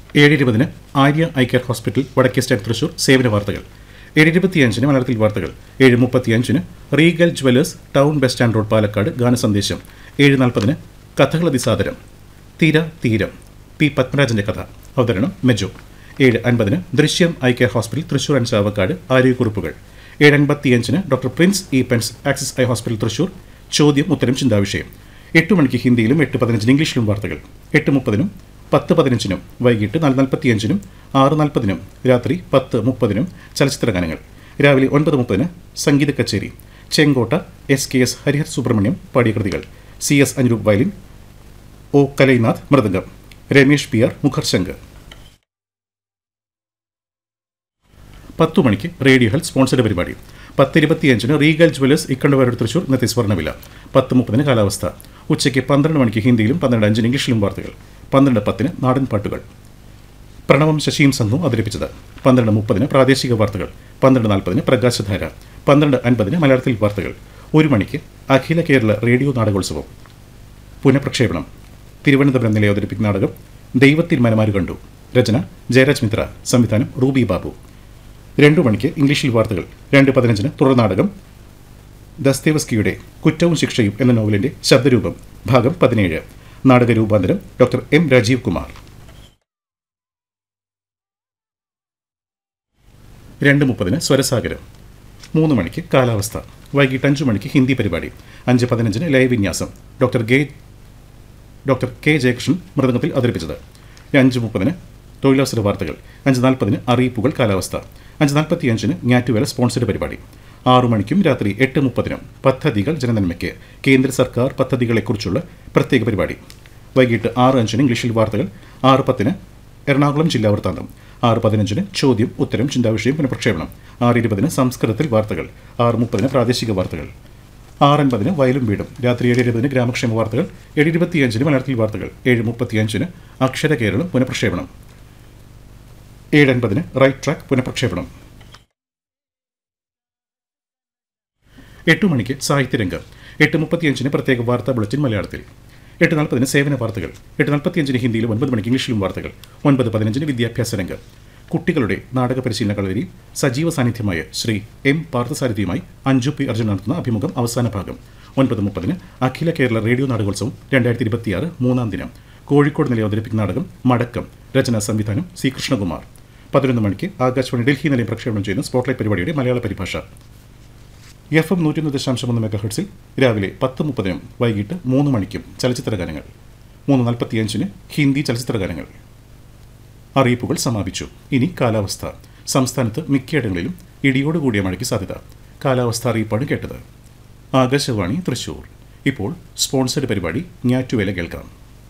ഏഴ് ഇരുപതിന് Arya eye care hospital വടക്കേ സ്റ്റേറ്റ് തൃശൂർ സേവന വാർത്തകൾ ഏഴ് ഇരുപത്തിയഞ്ചിന് മലയാളത്തിൽ വാർത്തകൾ ഏഴ് മുപ്പത്തിയഞ്ചിന് Regal Jewellers town bus stand road Palakkad ഗാനസന്ദേശം ഏഴ് നാൽപ്പതിന് കഥകളതി സാദരം തീര തീരം പി പത്മരാജന്റെ കഥ അവതരണം മെജോ ഏഴ് അൻപതിന് ദൃശ്യം eye care hospital Thrissur and Chavakkad ആരോഗ്യക്കുറിപ്പുകൾ ഏഴ് അൻപത്തിയഞ്ചിന് ഡോക്ടർ പ്രിൻസ് ഇ പെൻസ് ആക്സിസ് ഐ ഹോസ്പിറ്റൽ തൃശൂർ ചോദ്യം ഉത്തരം ചിന്താവിഷയം എട്ട് മണിക്ക് ഹിന്ദിയിലും എട്ട് പതിനഞ്ചിന് ഇംഗ്ലീഷിലും വാർത്തകൾ എട്ട് മുപ്പതിനും പത്ത് പതിനഞ്ചിനും വൈകിട്ട് നാല് നാൽപ്പത്തിയഞ്ചിനും ആറ് നാൽപ്പതിനും രാത്രി പത്ത് മുപ്പതിനും ചലച്ചിത്ര ഗാനങ്ങൾ രാവിലെ ഒൻപത് മുപ്പതിന് സംഗീത കച്ചേരി Chenkotta S K S Harihar Subrahmanyam പാടിയ കൃതികൾ C S Anirup violin O Kalainath mridangam Ramesh P R Mukharshankar പത്തു മണിക്ക് റേഡിയോ ഹെൽത്ത് സ്പോൺസർഡ് പരിപാടി പത്ത് ഇരുപത്തിയഞ്ചിന് റീഗൽ ജ്വല്ലേഴ്സ് ഇക്കണ്ടവരുടെ തൃശൂർ ഇന്നത്തെ സ്വർണ്ണവില പത്ത് മുപ്പതിന് കാലാവസ്ഥ ഉച്ചയ്ക്ക് പന്ത്രണ്ട് മണിക്ക് ഹിന്ദിയിലും പന്ത്രണ്ട് അഞ്ചിന് ഇംഗ്ലീഷിലും വാർത്തകൾ പന്ത്രണ്ട് പത്തിന് നാടൻ പാട്ടുകൾ പ്രണവം ശശിയും സംഘവും അവതരിപ്പിച്ചത് പന്ത്രണ്ട് മുപ്പതിന് പ്രാദേശിക വാർത്തകൾ പന്ത്രണ്ട് നാൽപ്പതിന് പ്രകാശധാര പന്ത്രണ്ട് അൻപതിന് മലയാളത്തിൽ വാർത്തകൾ ഒരു മണിക്ക് അഖില കേരള റേഡിയോ നാടകോത്സവം പുനഃപ്രക്ഷേപണം തിരുവനന്തപുരം നിലയം അവതരിപ്പിക്കുന്ന നാടകം ദൈവത്തിൽ മനമാര് കണ്ടു രചന ജയരാജ് മിത്ര സംവിധാനം റൂബി ബാബു രണ്ടു മണിക്ക് ഇംഗ്ലീഷിൽ വാർത്തകൾ രണ്ട് പതിനഞ്ചിന് തുടർ നാടകം ദസ്തേവസ്കിയുടെ കുറ്റവും ശിക്ഷയും എന്ന നോവലിന്റെ ശബ്ദരൂപം ഭാഗം പതിനേഴ് നാടക രൂപാന്തരം ഡോക്ടർ എം രാജീവ് കുമാർ രണ്ട് മുപ്പതിന് സ്വരസാഗരം മൂന്ന് മണിക്ക് കാലാവസ്ഥ വൈകിട്ട് അഞ്ച് മണിക്ക് ഹിന്ദി പരിപാടി അഞ്ച് പതിനഞ്ചിന് ലൈവ് വിന്യാസം ഡോക്ടർ ഗെ ഡോക്ടർ കെ ജയകൃഷ്ണൻ മൃദംഗത്തിൽ അവതരിപ്പിച്ചത് അഞ്ച് മുപ്പതിന് തൊഴിലവസര വാർത്തകൾ അഞ്ച് നാൽപ്പതിന് അറിയിപ്പുകൾ കാലാവസ്ഥ അഞ്ച് നാൽപ്പത്തിയഞ്ചിന് ഞാറ്റുവേല സ്പോൺസർഡ് പരിപാടി ആറു മണിക്കും രാത്രി എട്ട് മുപ്പതിനും പദ്ധതികൾ ജനനന്മയ്ക്ക് കേന്ദ്ര സർക്കാർ പദ്ധതികളെക്കുറിച്ചുള്ള പ്രത്യേക പരിപാടി വൈകിട്ട് ആറ് അഞ്ചിന് ഇംഗ്ലീഷിൽ വാർത്തകൾ ആറ് പത്തിന് എറണാകുളം ജില്ലാ വൃത്താന്തം ആറ് പതിനഞ്ചിന് ചോദ്യം ഉത്തരം ചിന്താവിഷയം പുനഃപ്രക്ഷേപണം ആറ് ഇരുപതിന് സംസ്കൃതത്തിൽ വാർത്തകൾ ആറ് മുപ്പതിന് പ്രാദേശിക വാർത്തകൾ ആറ് അൻപതിന് വയലും വീടും രാത്രി ഏഴ് ഇരുപതിന് ഗ്രാമക്ഷേമ വാർത്തകൾ ഏഴ് ഇരുപത്തിയഞ്ചിന് മലയാളത്തിൽ വാർത്തകൾ ഏഴ് മുപ്പത്തിയഞ്ചിന് അക്ഷര കേരളം പുനഃപ്രക്ഷേപണം ഏഴ് അൻപതിന് റൈറ്റ് ട്രാക്ക് പുനഃപ്രക്ഷേപണം എട്ട് മണിക്ക് സാഹിത്യരംഗം എട്ട് മുപ്പത്തിയഞ്ചിന് പ്രത്യേക വാർത്താ ബുള്ളറ്റിൻ മലയാളത്തിൽ എട്ട് നാൽപ്പതിന് സേവന വാർത്തകൾ എട്ട് നാൽപ്പത്തിയഞ്ചിന് ഹിന്ദിയിലും ഒൻപത് മണിക്ക് ഇംഗ്ലീഷിലും വാർത്തകൾ ഒൻപത് പതിനഞ്ചിന് വിദ്യാഭ്യാസ രംഗം കുട്ടികളുടെ നാടക പരിശീലന കളരിയിൽ സജീവ സാന്നിധ്യമായ ശ്രീ എം പാർത്ഥസാരഥിയുമായി അഞ്ജു പി അർജുൻ നടത്തുന്ന അഭിമുഖം അവസാന ഭാഗം ഒൻപത് മുപ്പതിന് അഖില കേരള റേഡിയോ നാടകോത്സവം രണ്ടായിരത്തി ഇരുപത്തിയാറ് മൂന്നാം ദിനം കോഴിക്കോട് നിലയം അവതരിപ്പിക്കുന്ന നാടകം മടക്കം രചനാ സംവിധാനം സി കൃഷ്ണകുമാർ പതിനൊന്ന് മണിക്ക് ആകാശവാണി ഡൽഹി നിലയം പ്രക്ഷേപണം ചെയ്യുന്ന സ്പോട്ട്ലൈറ്റ് പരിപാടിയുടെ മലയാള പരിഭാഷ എഫ് എം നൂറ്റൊന്ന് ദശാംശം ഒന്ന് മെഗാ ഹെർട്സിൽ രാവിലെ പത്ത് മുപ്പതിനും വൈകിട്ട് മൂന്ന് മണിക്കും ചലച്ചിത്ര ഗാനങ്ങൾ മൂന്ന് നാൽപ്പത്തിയഞ്ചിന് ഹിന്ദി ചലച്ചിത്ര ഗാനങ്ങൾ അറിയിപ്പുകൾ സമാപിച്ചു ഇനി കാലാവസ്ഥ സംസ്ഥാനത്ത് മിക്കയിടങ്ങളിലും ഇടിയോടുകൂടിയ മഴയ്ക്ക് സാധ്യത കാലാവസ്ഥ അറിയിപ്പാണ് കേട്ടത് ആകാശവാണി തൃശൂർ ഇപ്പോൾ സ്പോൺസർഡ് പരിപാടി ഞാറ്റുവേല കേൾക്കാം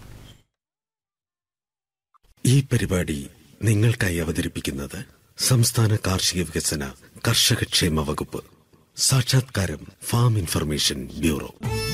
ഈ പരിപാടി നിങ്ങൾക്കായി അവതരിപ്പിക്കുന്നത് സംസ്ഥാന കാർഷിക വികസന കർഷകക്ഷേമ വകുപ്പ് സാക്ഷാത്കാരം ഫാം ഇൻഫർമേഷൻ ബ്യൂറോ